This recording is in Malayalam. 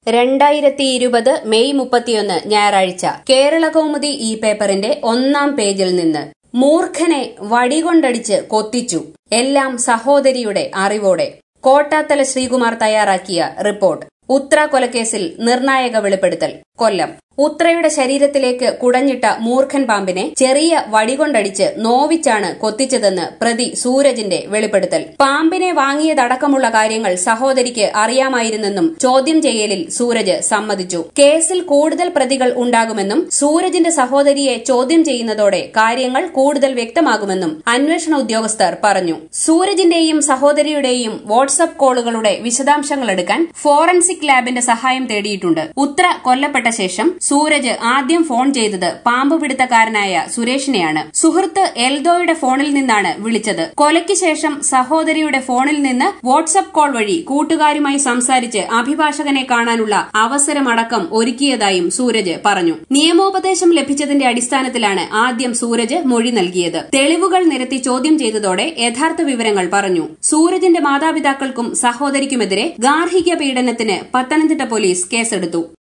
രണ്ടായിരത്തി ഇരുപത് മെയ് മുപ്പത്തിയൊന്ന് ഞായറാഴ്ച കേരള കൗമുദി ഈ പേപ്പറിന്റെ ഒന്നാം പേജിൽ നിന്ന് മൂർഖനെ വടികൊണ്ടടിച്ച് കൊത്തിച്ചു എല്ലാം സഹോദരിയുടെ അറിവോടെ കോട്ടാത്തല ശ്രീകുമാർ തയ്യാറാക്കിയ റിപ്പോർട്ട് ഉത്ര കൊലക്കേസിൽ നിർണായക വെളിപ്പെടുത്തൽ കൊല്ലം ഉത്രയുടെ ശരീരത്തിലേക്ക് കുടഞ്ഞിട്ട മൂർഖൻ പാമ്പിനെ ചെറിയ വടികൊണ്ടടിച്ച് നോവിച്ചാണ് കൊത്തിച്ചതെന്ന് പ്രതി സൂരജിന്റെ വെളിപ്പെടുത്തൽ പാമ്പിനെ വാങ്ങിയതടക്കമുള്ള കാര്യങ്ങൾ സഹോദരിക്ക് അറിയാമായിരുന്നെന്നും ചോദ്യം ചെയ്യലിൽ സൂരജ് സമ്മതിച്ചു കേസിൽ കൂടുതൽ പ്രതികൾ ഉണ്ടാകുമെന്നും സൂരജിന്റെ സഹോദരിയെ ചോദ്യം ചെയ്യുന്നതോടെ കാര്യങ്ങൾ കൂടുതൽ വ്യക്തമാകുമെന്നും അന്വേഷണ ഉദ്യോഗസ്ഥർ പറഞ്ഞു സൂരജിന്റെയും സഹോദരിയുടെയും വാട്സ്ആപ്പ് കോളുകളുടെ വിശദാംശങ്ങൾ എടുക്കാൻ ഫോറൻസിക് ലാബിന്റെ സഹായം തേടിയിട്ടുണ്ട് ഉത്ര കൊല്ലപ്പെട്ട ശേഷം സൂരജ് ആദ്യം ഫോൺ ചെയ്തത് പാമ്പ് പിടുത്തക്കാരനായ സുരേഷിനെയാണ് സുഹൃത്ത് എൽദോയുടെ ഫോണിൽ നിന്നാണ് വിളിച്ചത് കൊലയ്ക്ക് ശേഷം സഹോദരിയുടെ ഫോണിൽ നിന്ന് വാട്സ്ആപ്പ് കോൾ വഴി കൂട്ടുകാരുമായി സംസാരിച്ച് അഭിഭാഷകനെ കാണാനുള്ള അവസരമടക്കം ഒരുക്കിയതായും സൂരജ് പറഞ്ഞു നിയമോപദേശം ലഭിച്ചതിന്റെ അടിസ്ഥാനത്തിലാണ് ആദ്യം സൂരജ് മൊഴി നൽകിയത് തെളിവുകൾ നിരത്തി ചോദ്യം ചെയ്തതോടെ യഥാർത്ഥ വിവരങ്ങൾ പറഞ്ഞു സൂരജിന്റെ മാതാപിതാക്കൾക്കും സഹോദരിക്കുമെതിരെ ഗാർഹിക പീഡനത്തിന് പത്തനംതിട്ട പോലീസ് കേസെടുത്തു